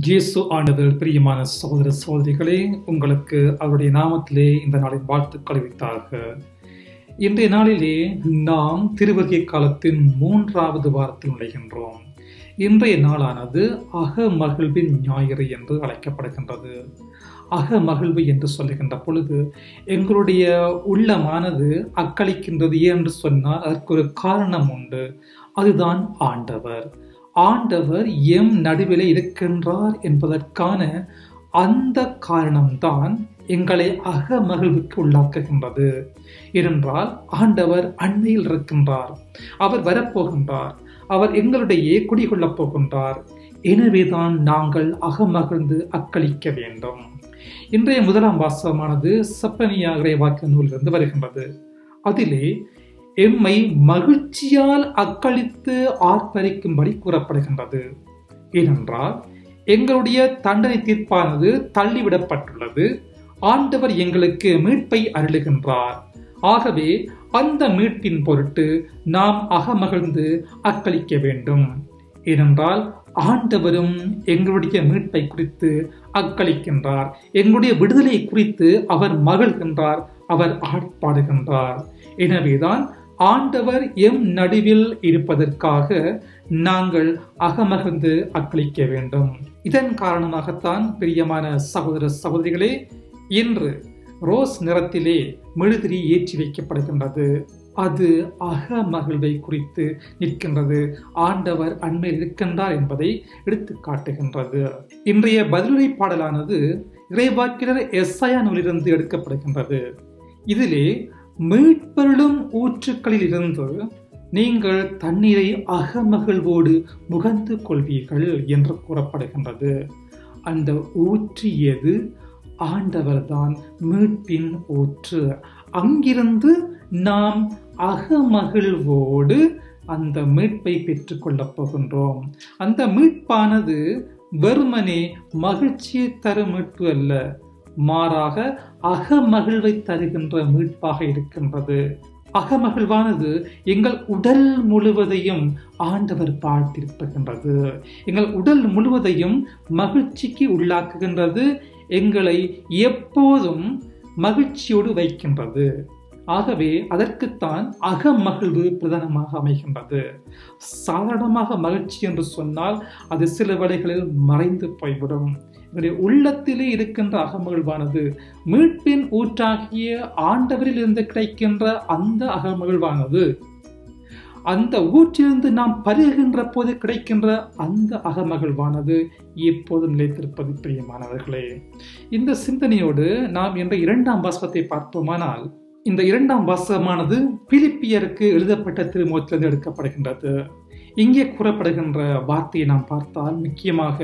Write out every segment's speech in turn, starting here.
இயேசு ஆண்டவர் பிரியமான சகோதர சகோதரிகளே உங்களுக்கு அவருடைய நாமத்திலே இந்த நாளின் வாழ்த்துக்களை வைத்தாக இன்றைய நாளிலே நாம் திருவருகை காலத்தின் மூன்றாவது வாரத்தில் நுழைகின்றோம் இன்றைய நாளானது அகமகிழ்வின் ஞாயிறு என்று அழைக்கப்படுகின்றது அகமகிழ்வு என்று சொல்லுகின்ற பொழுது எங்களுடைய உள்ளமானது அக்களிக்கின்றது என்று சொன்னால் அதற்கு ஒரு காரணம் உண்டு அதுதான் ஆண்டவர் ஆண்டவர் எம் நடுவிலே இருக்கின்றார் என்பதற்கான அந்த காரணம்தான் எங்களை அகமகிழ்வுக்கு உள்ளாக்குகின்றது ஏனென்றால் ஆண்டவர் அண்மையில் இருக்கின்றார் அவர் வரப்போகின்றார் அவர் எங்களிடையே குடிகொள்ளப் போகின்றார் எனவேதான் நாங்கள் அகமகிழ்ந்து அக்களிக்க வேண்டும் இன்றைய முதலாம் வாசகமானது சப்பனியா இறைவாக்க நூலிலிருந்து வருகின்றது அதிலே எம்மை மகிழ்ச்சியால் அக்களித்து ஆர்ப்பரிக்கும்படி கூறப்படுகின்றது ஏனென்றால் எங்களுடைய தண்டனை தீர்ப்பானது தள்ளிவிடப்பட்டுள்ளது ஆண்டவர் எங்களுக்கு மீட்பை அருளுகின்றார் ஆகவே அந்த மீட்பின் பொருட்டு நாம் அகமகிழ்ந்து அக்களிக்க வேண்டும் ஏனென்றால் ஆண்டவரும் எங்களுடைய மீட்பை குறித்து அக்களிக்கின்றார் எங்களுடைய விடுதலை குறித்து அவர் மகிழ்கின்றார் அவர் ஆட்பாடுகின்றார் எனவேதான் ஆண்டவர் எம் நடுவில் இருப்பதற்காக நாங்கள் அகமகிழ்ந்து அக்களிக்க வேண்டும் இதன் காரணமாகத்தான் பிரியமான சகோதர சகோதரிகளே இன்று ரோஸ் நிறத்திலே மெழுதிரி ஏற்றி வைக்கப்படுகின்றது அது அகமகிழ்வை குறித்து நிற்கின்றது ஆண்டவர் அண்மையில் இருக்கின்றார் என்பதை எடுத்து காட்டுகின்றது இன்றைய பதிலுரை பாடலானது இறைவாக்கினர் எஸ்ஐயா நூலிலிருந்து எடுக்கப்படுகின்றது இதிலே மீட்பருளும் ஊற்றுக்களில் இருந்து நீங்கள் தண்ணீரை அகமகிழ்வோடு முகந்து கொள்வீர்கள் என்று கூறப்படுகின்றது அந்த ஊற்று எது ஆண்டவர்தான் மீட்பின் ஊற்று அங்கிருந்து நாம் அகமகிழ்வோடு அந்த மீட்பை பெற்றுக்கொள்ளப் போகின்றோம் அந்த மீட்பானது வெறுமனே மகிழ்ச்சியை தரும் மீட்பு அல்ல மாறாக அகமகிழ்வை தருகின்ற மீட்பாக இருக்கின்றது அகமகிழ்வானது எங்கள் உடல் முழுவதையும் ஆண்டவர் பார்த்திருக்கின்றது எங்கள் உடல் முழுவதையும் மகிழ்ச்சிக்கு உள்ளாக்குகின்றது எங்களை எப்போதும் மகிழ்ச்சியோடு வைக்கின்றது ஆகவே அதற்குத்தான் அகமகிழ்வு பிரதானமாக அமைகின்றது சாதாரணமாக மகிழ்ச்சி என்று சொன்னால் அது சில வேளைகளில் மறைந்து போய்விடும் என்னுடைய உள்ளத்திலே இருக்கின்ற அகமகிழ்வானது மீட்பின் ஊற்றாகிய ஆண்டவரில் இருந்து கிடைக்கின்ற அந்த அகமகிழ்வானது அந்த ஊற்றிலிருந்து நாம் பருகின்ற போது கிடைக்கின்ற அந்த அகமகிழ்வானது எப்போதும் நிலைத்திருப்பது பிரியமானவர்களே இந்த சிந்தனையோடு நாம் என்ற இரண்டாம் வாசகத்தை பார்ப்போமானால் இந்த இரண்டாம் வாசகமானது பிலிப்பியருக்கு எழுதப்பட்ட திருமுகத்திலிருந்து எடுக்கப்படுகின்றது இங்கே கூறப்படுகின்ற வார்த்தையை நாம் பார்த்தால் முக்கியமாக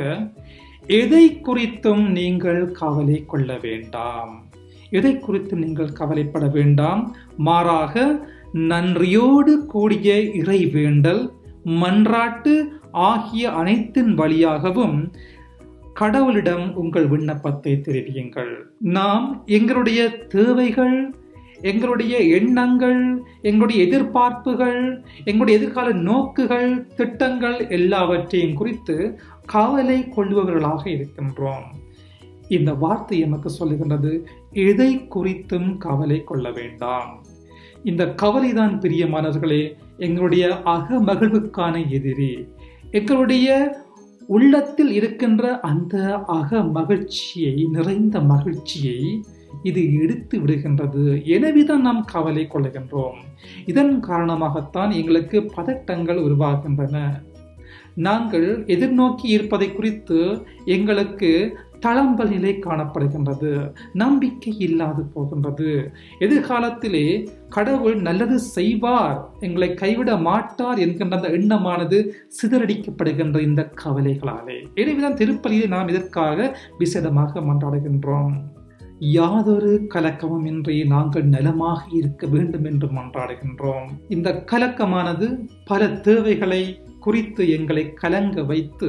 எதை குறித்தும் நீங்கள் கவலை கொள்ள வேண்டாம் எதை குறித்தும் நீங்கள் கவலைப்பட வேண்டாம் மாறாக நன்றியோடு கூடிய இறை வேண்டல் மன்றாட்டு ஆகிய அனைத்தின் வழியாகவும் கடவுளிடம் உங்கள் விண்ணப்பத்தை தெரிவியுங்கள் நாம் எங்களுடைய தேவைகள் எங்களுடைய எண்ணங்கள் எங்களுடைய எதிர்பார்ப்புகள் எங்களுடைய எதிர்கால நோக்குகள் திட்டங்கள் எல்லாவற்றையும் குறித்து கவலை கொள்பவர்களாக இருக்கின்றோம் இந்த வார்த்தை எமக்கு சொல்லுகின்றது எதை குறித்தும் கவலை கொள்ள வேண்டாம் இந்த கவலைதான் பிரியமானவர்களே எங்களுடைய அகமகிழ்வுக்கான எதிரி எங்களுடைய உள்ளத்தில் இருக்கின்ற அந்த அக மகிழ்ச்சியை நிறைந்த மகிழ்ச்சியை இது எடுத்து விடுகின்றது எனவேதான் நாம் கவலை கொள்ளுகின்றோம் இதன் காரணமாகத்தான் எங்களுக்கு பதட்டங்கள் உருவாகின்றன நாங்கள் எதிர்நோக்கி இருப்பதை குறித்து எங்களுக்கு தளம்பல் நிலை காணப்படுகின்றது நம்பிக்கை இல்லாது போகின்றது எதிர்காலத்திலே கடவுள் நல்லது செய்வார் எங்களை கைவிட மாட்டார் என்கின்ற அந்த எண்ணமானது சிதறடிக்கப்படுகின்ற இந்த கவலைகளாலே எனவேதான் திருப்பலியை நாம் இதற்காக விசேடமாக மன்றாடுகின்றோம் யாதொரு கலக்கமும் இன்றி நாங்கள் நலமாக இருக்க வேண்டும் என்று மன்றாடுகின்றோம் இந்த கலக்கமானது பல தேவைகளை குறித்து எங்களை கலங்க வைத்து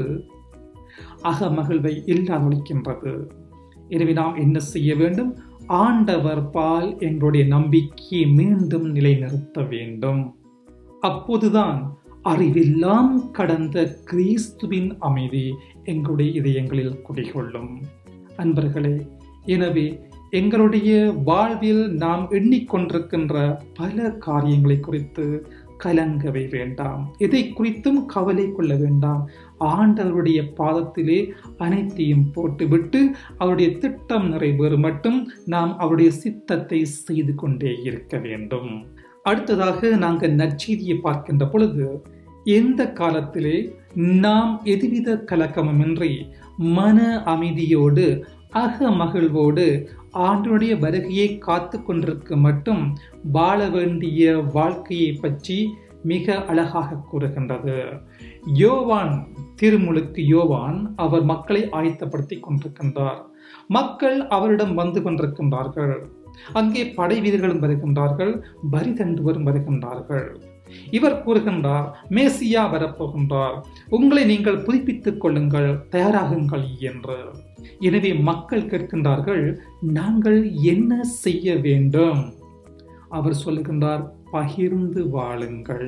அகமகிழ்வை இல்லாதொழிக்கின்றது எனவே நாம் என்ன செய்ய வேண்டும் ஆண்டவர் பால் எங்களுடைய நம்பிக்கையை மீண்டும் நிலைநிறுத்த வேண்டும் அப்போதுதான் அறிவெல்லாம் கடந்த கிறிஸ்துவின் அமைதி எங்களுடைய இதயங்களில் குடிகொள்ளும் அன்பர்களே எனவே எங்களுடைய வாழ்வில் நாம் எண்ணிக்கொண்டிருக்கின்ற பல காரியங்களை குறித்து கலங்கவே வேண்டாம் எதை குறித்தும் கவலை கொள்ள வேண்டாம் ஆண்டவருடைய பாதத்திலே அனைத்தையும் போட்டுவிட்டு அவருடைய திட்டம் நிறைவேறும் மட்டும் நாம் அவருடைய சித்தத்தை செய்து கொண்டே இருக்க வேண்டும் அடுத்ததாக நாங்கள் நற்செய்தியை பார்க்கின்ற பொழுது எந்த காலத்திலே நாம் எதுவித கலக்கமுமின்றி மன அமைதியோடு அக மகிழ்வோடு ஆண்டனுடைய வருகையை காத்து கொண்டிருக்க மட்டும் வாழ வேண்டிய வாழ்க்கையை பற்றி மிக அழகாக கூறுகின்றது யோவான் திருமுழுக்கு யோவான் அவர் மக்களை ஆயத்தப்படுத்தி கொண்டிருக்கின்றார் மக்கள் அவரிடம் வந்து கொண்டிருக்கின்றார்கள் அங்கே படை வீரர்களும் வருகின்றார்கள் வரி தண்டுவரும் வருகின்றார்கள் இவர் கூறுகின்றார் மேசியா வரப்போகின்றார் உங்களை நீங்கள் புதுப்பித்துக் கொள்ளுங்கள் தயாராகுங்கள் என்று எனவே மக்கள் கேட்கின்றார்கள் நாங்கள் என்ன செய்ய வேண்டும் அவர் சொல்லுகின்றார் பகிர்ந்து வாழுங்கள்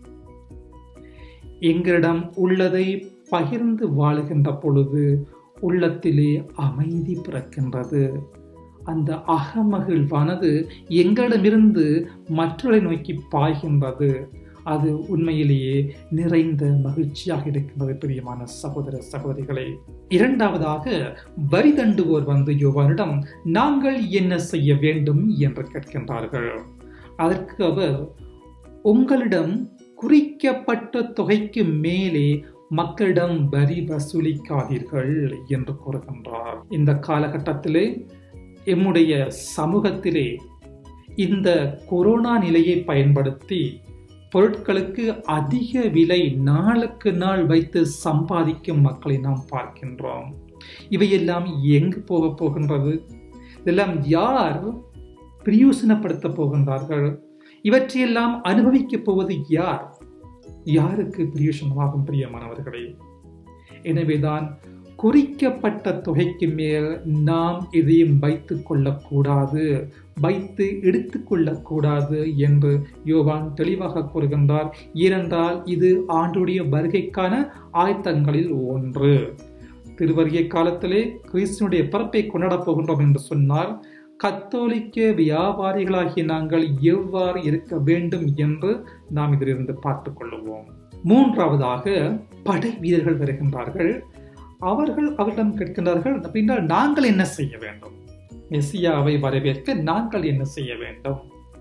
எங்களிடம் உள்ளதை பகிர்ந்து வாழுகின்ற பொழுது உள்ளத்திலே அமைதி பிறக்கின்றது அந்த அகமகிழ்வானது எங்களிடமிருந்து மற்றவரை நோக்கி பாய்கின்றது அது உண்மையிலேயே நிறைந்த மகிழ்ச்சியாக இருக்கின்றது பிரியமான சகோதர சகோதரிகளே இரண்டாவதாக வரி தண்டுவோர் வந்து யோவானிடம் நாங்கள் என்ன செய்ய வேண்டும் என்று கேட்கின்றார்கள் அதற்கு அவர் உங்களிடம் குறிக்கப்பட்ட தொகைக்கு மேலே மக்களிடம் வரி வசூலிக்காதீர்கள் என்று கூறுகின்றார் இந்த காலகட்டத்திலே எம்முடைய சமூகத்திலே இந்த கொரோனா நிலையை பயன்படுத்தி பொருட்களுக்கு அதிக விலை நாளுக்கு நாள் வைத்து சம்பாதிக்கும் மக்களை நாம் பார்க்கின்றோம் இவையெல்லாம் எங்கு போக போகின்றது இதெல்லாம் யார் பிரயோசனப்படுத்த போகின்றார்கள் இவற்றையெல்லாம் அனுபவிக்கப் போவது யார் யாருக்கு பிரயோசனமாகும் பிரியமானவர்களே எனவேதான் குறிக்கப்பட்ட தொகைக்கு மேல் நாம் எதையும் வைத்து கொள்ளக்கூடாது வைத்து எடுத்து கொள்ளக்கூடாது என்று யோவான் தெளிவாக கூறுகின்றார் ஏனென்றால் இது ஆண்டுடைய வருகைக்கான ஆயத்தங்களில் ஒன்று திருவருகை காலத்திலே கிறிஸ்தனுடைய பிறப்பை கொண்டாடப் போகின்றோம் என்று சொன்னால் கத்தோலிக்க வியாபாரிகளாகிய நாங்கள் எவ்வாறு இருக்க வேண்டும் என்று நாம் இதிலிருந்து பார்த்துக் கொள்ளுவோம் மூன்றாவதாக படை வீரர்கள் வருகின்றார்கள் அவர்கள் அவரிடம் கேட்கின்றார்கள் பின்னால் நாங்கள் என்ன செய்ய வேண்டும் மெஸ்ஸியாவை வரவேற்க நாங்கள் என்ன செய்ய வேண்டும்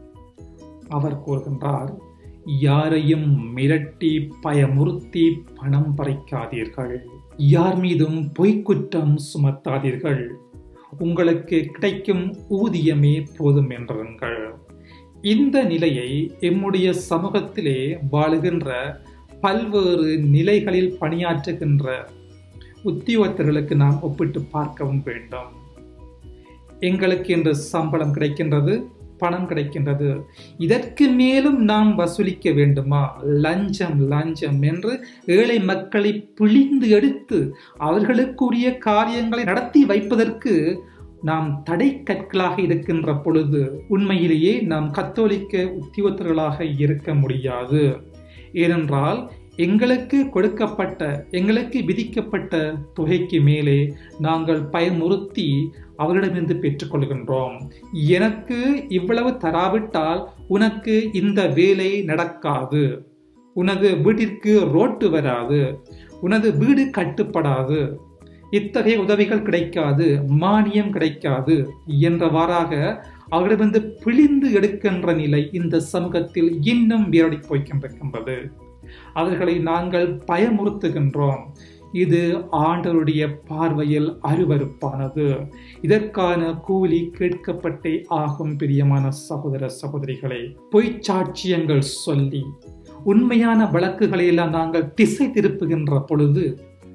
அவர் கூறுகின்றார் யாரையும் மிரட்டி பயமுறுத்தி பணம் பறிக்காதீர்கள் யார் மீதும் பொய்க்குற்றம் சுமத்தாதீர்கள் உங்களுக்கு கிடைக்கும் ஊதியமே போதும் என்றுங்கள் இந்த நிலையை எம்முடைய சமூகத்திலே வாழுகின்ற பல்வேறு நிலைகளில் பணியாற்றுகின்ற உத்தியோகத்தர்களுக்கு நாம் ஒப்பிட்டு பார்க்கவும் வேண்டும் எங்களுக்கு என்று சம்பளம் கிடைக்கின்றது பணம் கிடைக்கின்றது இதற்கு மேலும் நாம் வசூலிக்க வேண்டுமா லஞ்சம் லஞ்சம் என்று ஏழை மக்களை பிழிந்து எடுத்து அவர்களுக்குரிய காரியங்களை நடத்தி வைப்பதற்கு நாம் தடை கற்களாக இருக்கின்ற பொழுது உண்மையிலேயே நாம் கத்தோலிக்க உத்தியோகத்தர்களாக இருக்க முடியாது ஏனென்றால் எங்களுக்கு கொடுக்கப்பட்ட எங்களுக்கு விதிக்கப்பட்ட தொகைக்கு மேலே நாங்கள் பயமுறுத்தி அவரிடமிருந்து பெற்றுக்கொள்கின்றோம் எனக்கு இவ்வளவு தராவிட்டால் உனக்கு இந்த வேலை நடக்காது உனது வீட்டிற்கு ரோட்டு வராது உனது வீடு கட்டுப்படாது இத்தகைய உதவிகள் கிடைக்காது மானியம் கிடைக்காது என்றவாறாக அவரிடமிருந்து பிழிந்து எடுக்கின்ற நிலை இந்த சமூகத்தில் இன்னும் வீரடி போய்கின்றிருக்கின்றது அவர்களை நாங்கள் பயமுறுத்துகின்றோம் இது ஆண்டவருடைய பார்வையில் அருவறுப்பானது இதற்கான கூலி கேட்கப்பட்டே ஆகும் பிரியமான சகோதர சகோதரிகளை பொய்ச்சாட்சியங்கள் சொல்லி உண்மையான வழக்குகளை எல்லாம் நாங்கள் திசை திருப்புகின்ற பொழுது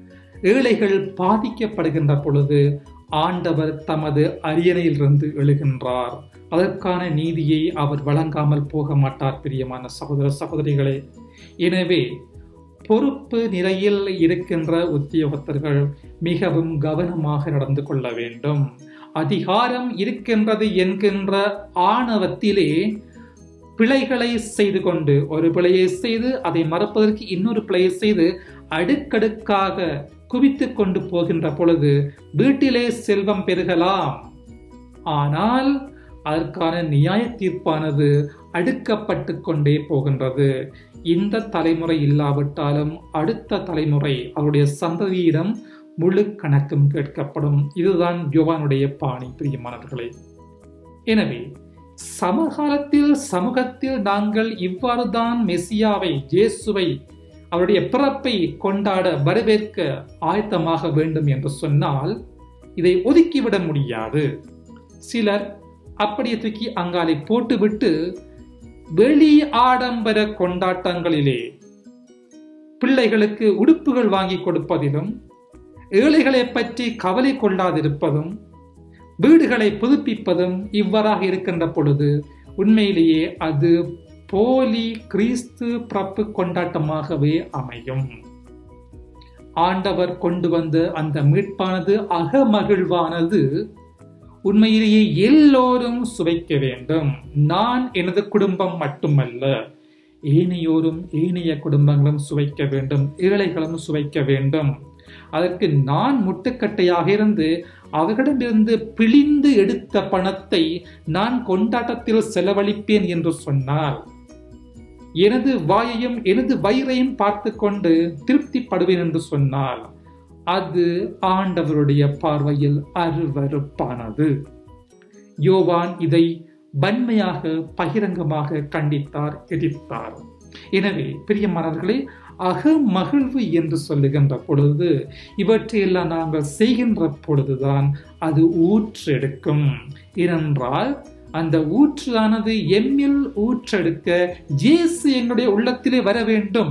ஏழைகள் பாதிக்கப்படுகின்ற பொழுது ஆண்டவர் தமது அரியணையிலிருந்து எழுகின்றார் அதற்கான நீதியை அவர் வழங்காமல் போக மாட்டார் பிரியமான சகோதர சகோதரிகளே எனவே பொறுப்பு நிலையில் இருக்கின்ற உத்தியோகத்தர்கள் மிகவும் கவனமாக நடந்து கொள்ள வேண்டும் அதிகாரம் இருக்கின்றது என்கின்ற ஆணவத்திலே பிழைகளை செய்து கொண்டு ஒரு பிழையை செய்து அதை மறப்பதற்கு இன்னொரு பிழையை செய்து அடுக்கடுக்காக குவித்து கொண்டு போகின்ற பொழுது வீட்டிலே செல்வம் பெருகலாம் ஆனால் அதற்கான நியாய தீர்ப்பானது அடுக்கப்பட்டு கொண்டே போகின்றது இந்த தலைமுறை இல்லாவிட்டாலும் அடுத்த தலைமுறை அவருடைய சந்ததியிடம் முழு கணக்கும் கேட்கப்படும் இதுதான் யோவானுடைய பாணி பிரியமானவர்களே எனவே சமகாலத்தில் சமூகத்தில் நாங்கள் இவ்வாறுதான் மெசியாவை ஜேசுவை அவருடைய பிறப்பை கொண்டாட வரவேற்க ஆயத்தமாக வேண்டும் என்று சொன்னால் இதை ஒதுக்கிவிட முடியாது சிலர் அப்படியே தூக்கி அங்காலை போட்டுவிட்டு வெளி ஆடம்பர கொண்டாட்டங்களிலே பிள்ளைகளுக்கு உடுப்புகள் வாங்கி கொடுப்பதிலும் ஏழைகளை பற்றி கவலை கொள்ளாதிருப்பதும் வீடுகளை புதுப்பிப்பதும் இவ்வாறாக இருக்கின்ற பொழுது உண்மையிலேயே அது போலி கிறிஸ்து பிறப்பு கொண்டாட்டமாகவே அமையும் ஆண்டவர் கொண்டு வந்த அந்த மீட்பானது அகமகிழ்வானது உண்மையிலேயே எல்லோரும் சுவைக்க வேண்டும் நான் எனது குடும்பம் மட்டுமல்ல ஏனையோரும் ஏனைய குடும்பங்களும் சுவைக்க வேண்டும் ஏழைகளும் சுவைக்க வேண்டும் அதற்கு நான் முட்டுக்கட்டையாக இருந்து அவர்களிடமிருந்து பிழிந்து எடுத்த பணத்தை நான் கொண்டாட்டத்தில் செலவழிப்பேன் என்று சொன்னால் எனது வாயையும் எனது வயிறையும் பார்த்து கொண்டு திருப்திப்படுவேன் என்று சொன்னால் அது ஆண்டவருடைய பார்வையில் அருவறுப்பானது யோவான் இதை வன்மையாக பகிரங்கமாக கண்டித்தார் எதிர்த்தார் எனவே பிரியமானவர்களே அகமகிழ்வு என்று சொல்லுகின்ற பொழுது இவற்றையெல்லாம் நாங்கள் செய்கின்ற பொழுதுதான் அது ஊற்றெடுக்கும் ஏனென்றால் அந்த ஊற்றானது எம்மில் ஊற்றெடுக்க ஜேசு எங்களுடைய உள்ளத்திலே வர வேண்டும்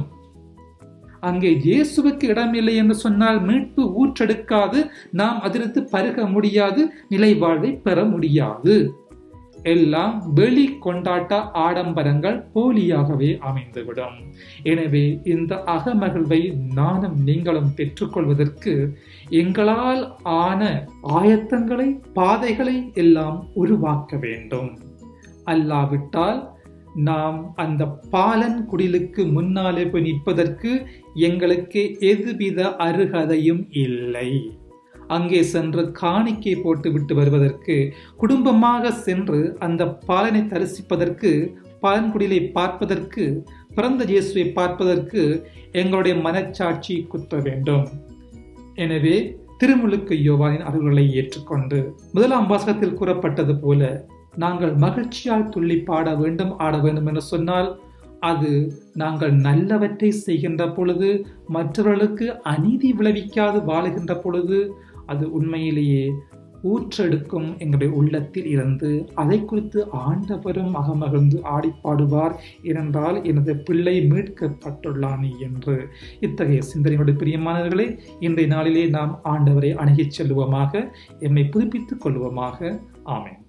அங்கே இயேசுவுக்கு இடமில்லை என்று சொன்னால் மீட்பு ஊற்றெடுக்காது நாம் அதிலிருந்து பருக முடியாது நிலை வாழ்வை பெற முடியாது எல்லாம் வெளி கொண்டாட்ட ஆடம்பரங்கள் போலியாகவே அமைந்துவிடும் எனவே இந்த அகமகிழ்வை நானும் நீங்களும் பெற்றுக்கொள்வதற்கு எங்களால் ஆன ஆயத்தங்களை பாதைகளை எல்லாம் உருவாக்க வேண்டும் அல்லாவிட்டால் நாம் அந்த பாலன் குடிலுக்கு முன்னாலே போய் நிற்பதற்கு எங்களுக்கு எதுவித அருகதையும் இல்லை அங்கே சென்று காணிக்கை போட்டு விட்டு வருவதற்கு குடும்பமாக சென்று அந்த பாலனை தரிசிப்பதற்கு பாலன்குடிலை பார்ப்பதற்கு பிறந்த இயேசுவை பார்ப்பதற்கு எங்களுடைய மனச்சாட்சி குத்த வேண்டும் எனவே திருமுழுக்கு யோவானின் அருள்களை ஏற்றுக்கொண்டு முதலாம் வாசகத்தில் கூறப்பட்டது போல நாங்கள் மகிழ்ச்சியால் துள்ளி பாட வேண்டும் ஆட வேண்டும் என்று சொன்னால் அது நாங்கள் நல்லவற்றை செய்கின்ற பொழுது மற்றவர்களுக்கு அநீதி விளைவிக்காது வாழுகின்ற பொழுது அது உண்மையிலேயே ஊற்றெடுக்கும் எங்களுடைய உள்ளத்தில் இருந்து அதை குறித்து ஆண்டவரும் அகமகிழ்ந்து ஆடி பாடுவார் ஏனென்றால் எனது பிள்ளை மீட்கப்பட்டுள்ளானே என்று இத்தகைய சிந்தனையோடு பிரியமானவர்களே இன்றைய நாளிலே நாம் ஆண்டவரை அணுகிச் செல்வோமாக எம்மை புதுப்பித்துக் கொள்வோமாக ஆமேன்